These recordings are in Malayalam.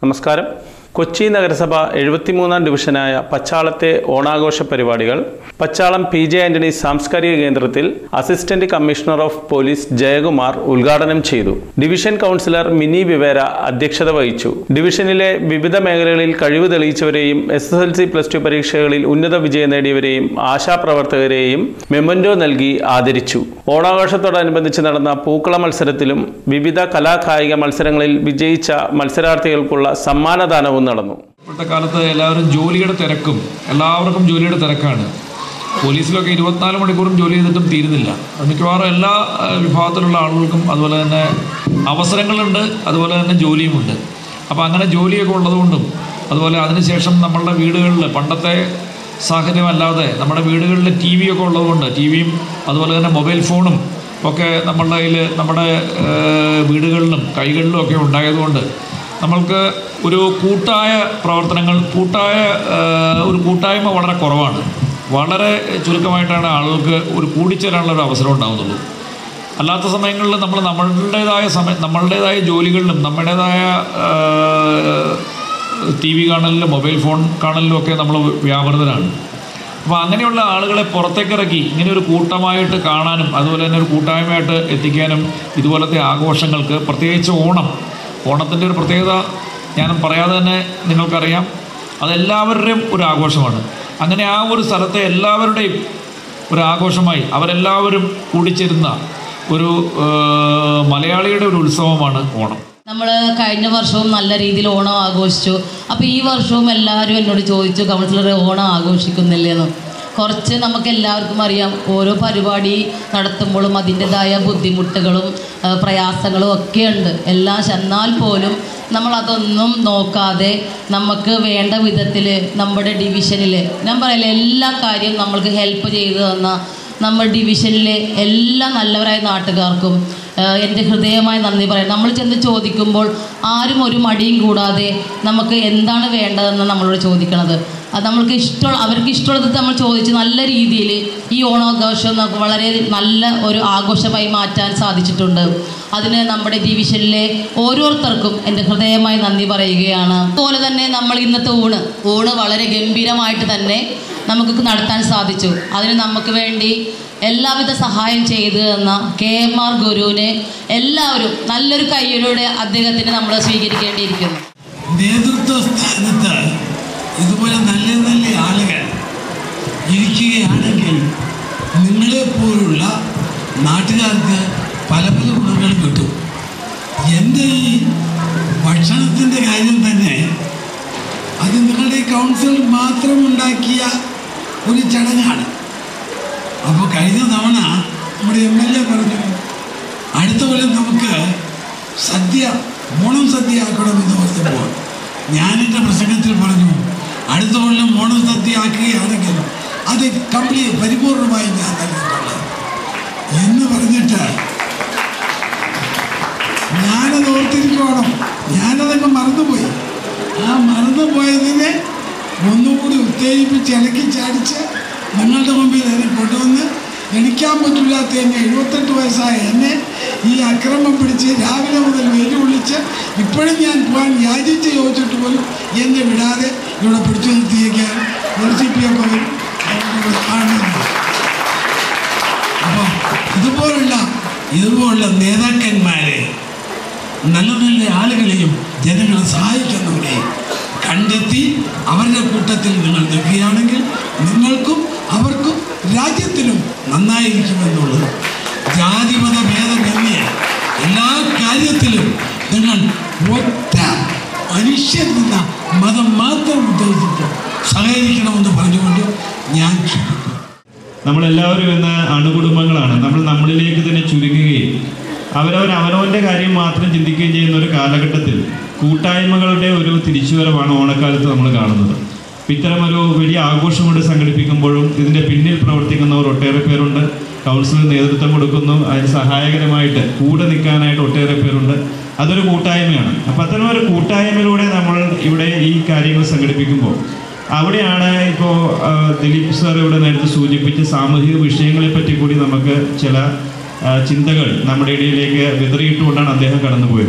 നമസ്കാരം കൊച്ചി നഗരസഭ എഴുപത്തിമൂന്നാം ഡിവിഷനായ പച്ചാളത്തെ ഓണാഘോഷ പരിപാടികൾ പച്ചാളം പി ജെ ആന്റണി സാംസ്കാരിക കേന്ദ്രത്തിൽ assistant commissioner of police Jayakumar ഉദ്ഘാടനം ചെയ്തു ഡിവിഷൻ കൗൺസിലർ മിനി വിവേര അധ്യക്ഷത വഹിച്ചു ഡിവിഷനിലെ വിവിധ മേഖലകളിൽ കഴിവ് തെളിയിച്ചവരെയും S S L C plus two പരീക്ഷകളിൽ ഉന്നത വിജയം നേടിയവരെയും ആശാപ്രവർത്തകരെയും മെമന്റോ നൽകി ആദരിച്ചു ഓണാഘോഷത്തോടനുബന്ധിച്ച് നടന്ന പൂക്കള മത്സരത്തിലും വിവിധ കലാകായിക മത്സരങ്ങളിൽ വിജയിച്ച മത്സരാർത്ഥികൾക്കുള്ള സമ്മാനദാനവും നടന്നു ഇപ്പോഴത്തെ കാലത്ത് എല്ലാവരും ജോലിയുടെ തിരക്കും എല്ലാവർക്കും ജോലിയുടെ തിരക്കാണ് പോലീസിലൊക്കെ ഇരുപത്തിനാല് മണിക്കൂറും ജോലി ചെയ്തിട്ടും തീരുന്നില്ല അത് മിക്കവാറും എല്ലാ ആ, വിഭാഗത്തിലുള്ള ആളുകൾക്കും അതുപോലെ തന്നെ അവസരങ്ങളുണ്ട് അതുപോലെ തന്നെ ജോലിയുമുണ്ട് അപ്പോൾ അങ്ങനെ ജോലിയൊക്കെ ഉള്ളതുകൊണ്ടും അതുപോലെ അതിനുശേഷം നമ്മളുടെ വീടുകളിൽ പണ്ടത്തെ സാഹചര്യമല്ലാതെ നമ്മുടെ വീടുകളിൽ ടി വി ഒക്കെ ഉള്ളതുകൊണ്ട് ടി വിയും അതുപോലെ തന്നെ മൊബൈൽ ഫോണും ഒക്കെ നമ്മളുടെ കയ്യിൽ നമ്മുടെ ഏഹ്, വീടുകളിലും കൈകളിലും ഒക്കെ ഉണ്ടായതുകൊണ്ട് നമ്മൾക്ക് ഒരു കൂട്ടായ പ്രവർത്തനങ്ങൾ കൂട്ടായ ഏഹ്, ഒരു കൂട്ടായ്മ വളരെ കുറവാണ് വളരെ ചുരുക്കമായിട്ടാണ് ആളുകൾക്ക് ഒരു കൂടിച്ചേരാനുള്ള ഒരു അവസരം ഉണ്ടാകുന്നുള്ളൂ അല്ലാത്ത സമയങ്ങളിൽ നമ്മൾ നമ്മളുടേതായ സമയം നമ്മളുടേതായ ജോലികളിലും നമ്മുടേതായ ടി വി കാണലിലും മൊബൈൽ ഫോൺ കാണലിലും ഒക്കെ നമ്മൾ വ്യാപൃതരാണ് അപ്പോൾ അങ്ങനെയുള്ള ആളുകളെ പുറത്തേക്കിറക്കി ഇങ്ങനെ ഒരു കൂട്ടമായിട്ട് കാണാനും അതുപോലെ തന്നെ ഒരു കൂട്ടായ്മയായിട്ട് എത്തിക്കാനും ഇതുപോലത്തെ ആഘോഷങ്ങൾക്ക് പ്രത്യേകിച്ച് ഓണം ഓണത്തിൻ്റെ ഒരു പ്രത്യേകത ഞാൻ പറയാതെ തന്നെ നിങ്ങൾക്കറിയാം അതെല്ലാവരുടെയും ഒരു ആഘോഷമാണ് അങ്ങനെ ആ ഒരു സ്ഥലത്തെ എല്ലാവരുടെയും ഒരു ആഘോഷമായി അവരെല്ലാവരും കൂടിച്ചേരുന്ന ഒരു ഏഹ്, മലയാളിയുടെ ഒരു ഉത്സവമാണ് ഓണം നമ്മൾ കഴിഞ്ഞ വർഷവും നല്ല രീതിയിൽ ഓണം ആഘോഷിച്ചു അപ്പോൾ ഈ വർഷവും എല്ലാവരും എന്നോട് ചോദിച്ചു കൗൺസിലർ ഓണം ആഘോഷിക്കുന്നില്ലേന്ന് കുറച്ച് നമുക്ക് എല്ലാവർക്കും അറിയാം ഓരോ പരിപാടി നടത്തുമ്പോഴും അതിൻ്റെതായ ബുദ്ധിമുട്ടുകളും ആ, പ്രയാസങ്ങളും ഒക്കെ ഉണ്ട് എല്ലാം ചെന്നാൽ പോലും നമ്മളതൊന്നും നോക്കാതെ നമുക്ക് വേണ്ട വിധത്തിൽ നമ്മുടെ ഡിവിഷനിൽ ഞാൻ പറയില്ല എല്ലാ കാര്യവും നമ്മൾക്ക് ഹെൽപ്പ് ചെയ്തു തന്ന നമ്മുടെ ഡിവിഷനിലെ എല്ലാ നല്ലവരായ നാട്ടുകാർക്കും ഏഹ്, എൻ്റെ ഹൃദയമായി നന്ദി പറയാം നമ്മൾ ചെന്ന് ചോദിക്കുമ്പോൾ ആരും ഒരു മടിയും കൂടാതെ നമുക്ക് എന്താണ് വേണ്ടതെന്ന് നമ്മളോട് ചോദിക്കണത് അത് നമ്മൾക്ക് ഇഷ്ടമുള്ള അവർക്ക് ഇഷ്ടമുള്ളത് നമ്മൾ ചോദിച്ച് നല്ല രീതിയിൽ ഈ ഓണാഘോഷം നമുക്ക് വളരെ നല്ല ഒരു ആഘോഷമായി മാറ്റാൻ സാധിച്ചിട്ടുണ്ട് അതിന് നമ്മുടെ ഡിവിഷനിലെ ഓരോരുത്തർക്കും എൻ്റെ ഹൃദയമായി നന്ദി പറയുകയാണ് അതുപോലെ തന്നെ നമ്മൾ ഇന്നത്തെ ഊണ് ഊണ് വളരെ ഗംഭീരമായിട്ട് തന്നെ നമുക്ക് നടത്താൻ സാധിച്ചു അതിന് നമുക്ക് വേണ്ടി എല്ലാവിധ സഹായം ചെയ്തു തന്ന കെ എം ആർ ഗുരുവിനെ എല്ലാവരും നല്ലൊരു കൈയിലൂടെ അദ്ദേഹത്തിന് നമ്മൾ സ്വീകരിക്കേണ്ടിയിരിക്കുന്നു നേതൃത്വ സ്ഥാനത്ത് ഇതുപോലെ നല്ല നല്ല ആളുകൾ ഇരിക്കുകയാണെങ്കിൽ നിങ്ങളെപ്പോലുള്ള നാട്ടുകാർക്ക് പല പല ഗുണങ്ങൾ കിട്ടും എൻ്റെ ഈ ഭക്ഷണത്തിൻ്റെ കാര്യം തന്നെ അത് നിങ്ങളുടെ കൗൺസിൽ മാത്രം ഉണ്ടാക്കിയ ഒരു ചടങ്ങാണ് അപ്പോൾ കഴിഞ്ഞ തവണ നമ്മുടെ എം എൽ എ പറഞ്ഞു അടുത്ത കൊല്ലം നമുക്ക് സദ്യ ഓണം സദ്യ ആക്കണമെന്ന് പറഞ്ഞപ്പോൾ ഞാൻ എൻ്റെ പ്രസംഗത്തിൽ പറഞ്ഞു അടുത്ത കൊല്ലം ഓണം സദ്യ ആക്കുകയാണെങ്കിൽ അത് കംപ്ലീറ്റ് പരിപൂർണമായി ഞാൻ നൽകിയിട്ടുള്ളത് എന്ന് പറഞ്ഞിട്ട് ഞാനത് ഓർത്തിരിക്കണം ഞാനതങ്ങ് മറന്നുപോയി ആ മറന്നുപോയതിനെ ഒന്നുകൂടി ഉത്തേജിപ്പിച്ച് ഇളക്കി ചാടിച്ച് നിങ്ങളുടെ മുമ്പിൽ എന്നെ കൊണ്ടുവന്ന് എണിക്കാൻ പറ്റില്ലാത്ത എന്നെ എഴുപത്തെട്ട് വയസ്സായ എന്നെ ഈ അക്രമം പിടിച്ച് രാവിലെ മുതൽ വെല്ലുവിളിച്ച് ഇപ്പോഴും ഞാൻ പോകാൻ യാചിച്ച് ചോദിച്ചിട്ട് പോലും എന്നെ വിടാതെ ഇവിടെ പിടിച്ചു നിർത്തിയേക്കാൻ എൽ സി പി ഒക്കെ വരും അവരുടെ കാണുന്നുണ്ട് അപ്പോൾ ഇതുപോലുള്ള ഇതുപോലുള്ള നേതാക്കന്മാരെ നല്ല നല്ല ആളുകളെയും ജനങ്ങളെ സഹായിക്കുന്നവരെയും കണ്ടെത്തി അവരുടെ കൂട്ടത്തിൽ നിങ്ങൾ നിൽക്കുകയാണെങ്കിൽ നിങ്ങൾക്കും അവർക്കും രാജ്യത്തിനും നന്നായിരിക്കുമെന്നുള്ളത് ജാതിമത ഭേദമന്യേ എല്ലാ കാര്യത്തിലും നിങ്ങൾ ഒറ്റ മനുഷ്യൻ എന്ന മതം മാത്രം ഉദ്ദേശിച്ച് സഹകരിക്കണമെന്ന് പറഞ്ഞുകൊണ്ട് ഞാൻ ക്ഷണിക്കുന്നു നമ്മളെല്ലാവരും ഇന്ന് അണുകുടുംബങ്ങളാണ് നമ്മൾ നമ്മളിലേക്ക് തന്നെ ചുരുങ്ങുകയും അവരവർ അവനവൻ്റെ കാര്യം മാത്രം ചിന്തിക്കുകയും ചെയ്യുന്ന ഒരു കാലഘട്ടത്തിൽ കൂട്ടായ്മകളുടെ ഒരു തിരിച്ചുവരവാണ് ഓണക്കാലത്ത് നമ്മൾ കാണുന്നത് അപ്പം ഇത്തരമൊരു വലിയ ആഘോഷം കൊണ്ട് സംഘടിപ്പിക്കുമ്പോഴും ഇതിൻ്റെ പിന്നിൽ പ്രവർത്തിക്കുന്നവർ ഒട്ടേറെ പേരുണ്ട് കൗൺസിൽ നേതൃത്വം കൊടുക്കുന്നു അതിന് സഹായകരമായിട്ട് കൂടെ നിൽക്കാനായിട്ട് ഒട്ടേറെ പേരുണ്ട് അതൊരു കൂട്ടായ്മയാണ് അപ്പം അത്തരം ഒരു കൂട്ടായ്മയിലൂടെ നമ്മൾ ഇവിടെ ഈ കാര്യങ്ങൾ സംഘടിപ്പിക്കുമ്പോൾ അവിടെയാണ് ഇപ്പോൾ ദിലീപ് സാർ ഇവിടെ നേരത്തെ സൂചിപ്പിച്ച സാമൂഹിക വിഷയങ്ങളെ പറ്റി കൂടി നമുക്ക് ചില ആ, ചിന്തകൾ നമ്മുടെ ഇടയിലേക്ക് വിതറിയിട്ടുകൊണ്ടാണ് അദ്ദേഹം കടന്നുപോയത്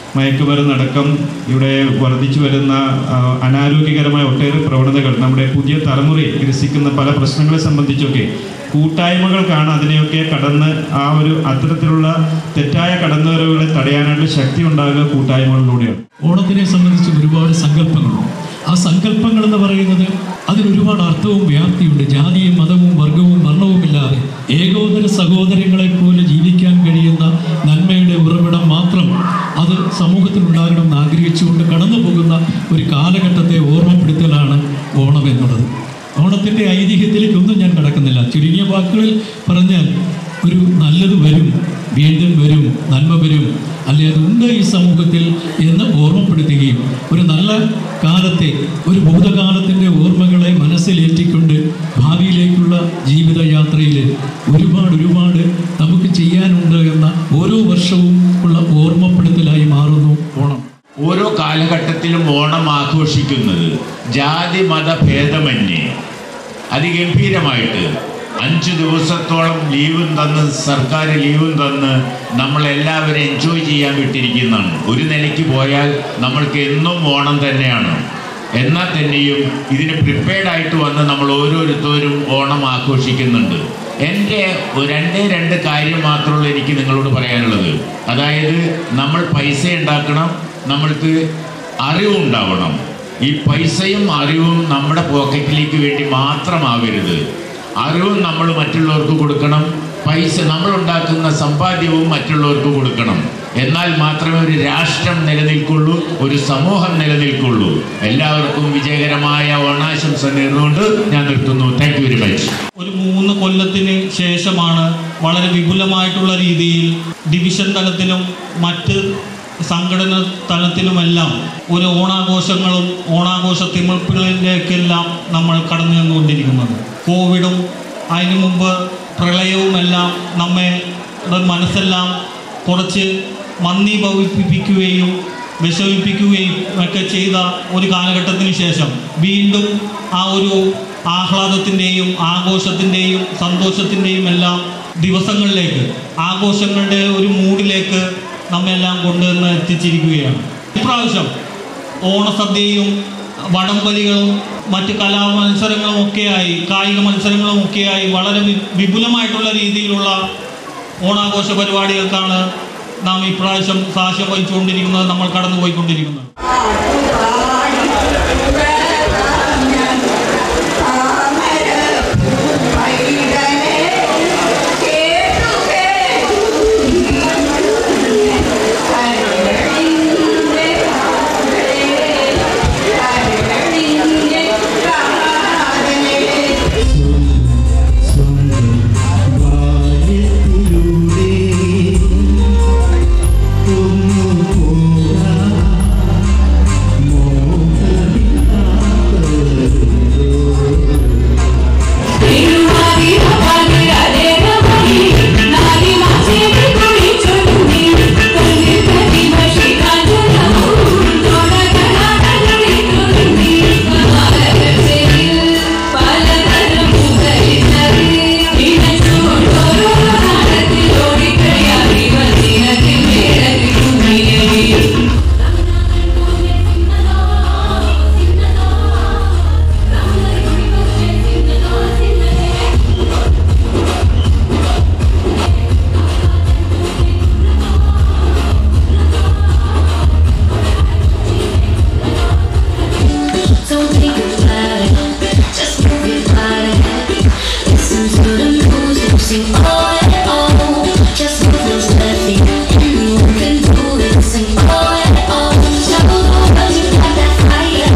മയക്കുമരുന്നടക്കം ഇവിടെ വർദ്ധിച്ചു വരുന്ന ആ, അനാരോഗ്യകരമായ ഒട്ടേറെ പ്രവണതകൾ നമ്മുടെ പുതിയ തലമുറയെ ഗ്രസിക്കുന്ന പല പ്രശ്നങ്ങളെ സംബന്ധിച്ചൊക്കെ കൂട്ടായ്മകൾക്കാണ് അതിനെയൊക്കെ കടന്ന് ആ ഒരു അത്തരത്തിലുള്ള തെറ്റായ കടന്നുവരവുകളെ തടയാനായിട്ട് ശക്തി ഉണ്ടാകുക കൂട്ടായ്മകളിലൂടെയാണ് ഓണത്തിനെ സംബന്ധിച്ച് ഒരുപാട് സങ്കല്പങ്ങളുണ്ട് ആ സങ്കല്പങ്ങൾ എന്ന് പറയുന്നത് അതിന് ഒരുപാട് അർത്ഥവും വ്യാപ്തിയുണ്ട് ജാതിയും മതവും വർഗവും വർണ്ണവുമില്ലാതെ ഏകോദര സഹോദരങ്ങളെ പോലെ ജീവിക്കാൻ കഴിയുന്ന നന്മയുടെ ഉറവിടം മാത്രം അത് സമൂഹത്തിലുണ്ടാകണമെന്ന് ആഗ്രഹിച്ചുകൊണ്ട് കടന്നു പോകുന്ന ഒരു കാലഘട്ടത്തെ ഓർമ്മപ്പെടുത്തലാണ് ഓണം എന്നുള്ളത് ഓണത്തിൻ്റെ ഐതിഹ്യത്തിലേക്കൊന്നും ഞാൻ കടക്കുന്നില്ല ചുരുങ്ങിയ വാക്കുകളിൽ പറഞ്ഞാൽ ഒരു നല്ലത് വരും വീണ്ടും വരും നന്മ വരും അല്ലെ അതുണ്ട് ഈ സമൂഹത്തിൽ എന്ന് ഓർമ്മപ്പെടുത്തുകയും ഒരു നല്ല കാലത്തെ ഒരു ഭൂതകാലത്തിൻ്റെ ഓർമ്മകളെ മനസ്സിലേറ്റിക്കൊണ്ട് ഭാവിയിലേക്കുള്ള ജീവിതയാത്രയിൽ ഒരുപാട് ഒരുപാട് നമുക്ക് ചെയ്യാനുണ്ട് എന്ന ഓരോ വർഷവും ഉള്ള ഓർമ്മപ്പെടുത്തലായി മാറുന്നു ഓണം ഓരോ കാലഘട്ടത്തിലും ഓണം ആഘോഷിക്കുന്നത് ജാതി മത ഭേദമന്യേ അതിഗംഭീരമായിട്ട് അഞ്ച് ദിവസത്തോളം ലീവും തന്ന് സർക്കാർ ലീവും തന്ന് നമ്മളെല്ലാവരും എൻജോയ് ചെയ്യാൻ വിട്ടിരിക്കുന്നതാണ് ഒരു നിലയ്ക്ക് പോയാൽ നമ്മൾക്ക് എന്നും ഓണം തന്നെയാണ് എന്നാൽ തന്നെയും ഇതിന് പ്രിപ്പയർഡ് ആയിട്ട് വന്ന് നമ്മൾ ഓരോരുത്തരും ഓണം ആഘോഷിക്കുന്നുണ്ട് എൻ്റെ ഒരു രണ്ടേ രണ്ട് കാര്യം മാത്രമുള്ളൂ എനിക്ക് നിങ്ങളോട് പറയാനുള്ളത് അതായത് നമ്മൾ പൈസ ഉണ്ടാക്കണം നമ്മൾക്ക് അറിവുണ്ടാവണം ഈ പൈസയും അറിവും നമ്മുടെ പോക്കറ്റിലേക്ക് വേണ്ടി മാത്രമാവരുത് അറിവും നമ്മൾ മറ്റുള്ളവർക്ക് കൊടുക്കണം പൈസ നമ്മൾ ഉണ്ടാക്കുന്ന സമ്പാദ്യവും മറ്റുള്ളവർക്ക് കൊടുക്കണം എന്നാൽ മാത്രമേ ഒരു രാഷ്ട്രം നിലനിൽക്കുള്ളൂ ഒരു സമൂഹം നിലനിൽക്കുള്ളൂ എല്ലാവർക്കും വിജയകരമായ ഓണാശംസ നേർന്നുകൊണ്ട് ഞാൻ നിർത്തുന്നു താങ്ക് യു വെരി മച്ച് ഒരു മൂന്ന് കൊല്ലത്തിന് ശേഷമാണ് വളരെ വിപുലമായിട്ടുള്ള രീതിയിൽ ഡിവിഷൻ തലത്തിലും മറ്റ് സംഘടന തലത്തിലുമെല്ലാം ഒരു ഓണാഘോഷങ്ങളും ഓണാഘോഷ തിമിർപ്പുകളിലേക്കെല്ലാം നമ്മൾ കടന്നു ചെന്നുകൊണ്ടിരിക്കുന്നത് കോവിഡും അതിനു മുമ്പ് പ്രളയവുമെല്ലാം നമ്മെ ടെ മനസ്സെല്ലാം കുറച്ച് മന്ദീഭവിപ്പിക്കുകയും വിഷമിപ്പിക്കുകയും ഒക്കെ ചെയ്ത ഒരു കാലഘട്ടത്തിന് ശേഷം വീണ്ടും ആ ഒരു ആഹ്ലാദത്തിൻ്റെയും ആഘോഷത്തിൻ്റെയും സന്തോഷത്തിൻ്റെയും എല്ലാം ദിവസങ്ങളിലേക്ക് ആഘോഷങ്ങളുടെ ഒരു മൂഡിലേക്ക് നമ്മെല്ലാം കൊണ്ടുവന്ന് എത്തിച്ചിരിക്കുകയാണ് ഇപ്രാവശ്യം ഓണസദ്യയും വടംവലികളും മറ്റ് കലാമത്സരങ്ങളും ഒക്കെയായി കായിക മത്സരങ്ങളും ഒക്കെയായി വളരെ വി- വിപുലമായിട്ടുള്ള രീതിയിലുള്ള ഓണാഘോഷ പരിപാടികൾക്കാണ് നാം ഇപ്രാവശ്യം സാക്ഷ്യം വഹിച്ചുകൊണ്ടിരിക്കുന്നത് നമ്മൾ കടന്നുപോയിക്കൊണ്ടിരിക്കുന്നത് Don't think about it, just move your body. Listen to the music, sing oh yeah oh. Just move those left feet, anyone can do it. Sing oh yeah oh. Show the world you got that fire.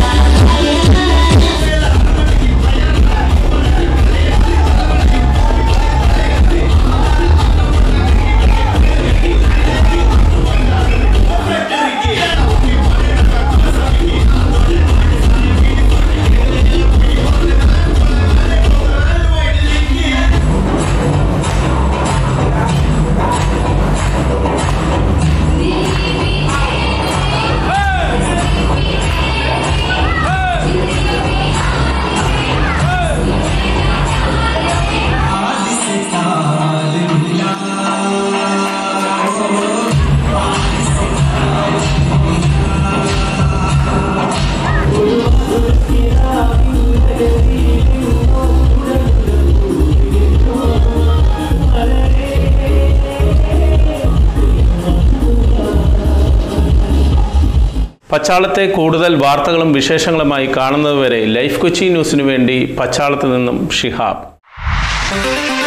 ും പച്ചാളത്തെ കൂടുതൽ വാർത്തകളും വിശേഷങ്ങളുമായി കാണുന്നതുവരെ ലൈഫ് കൊച്ചി ന്യൂസിനു വേണ്ടി പച്ചാളത്ത് നിന്നും ഷിഹാബ്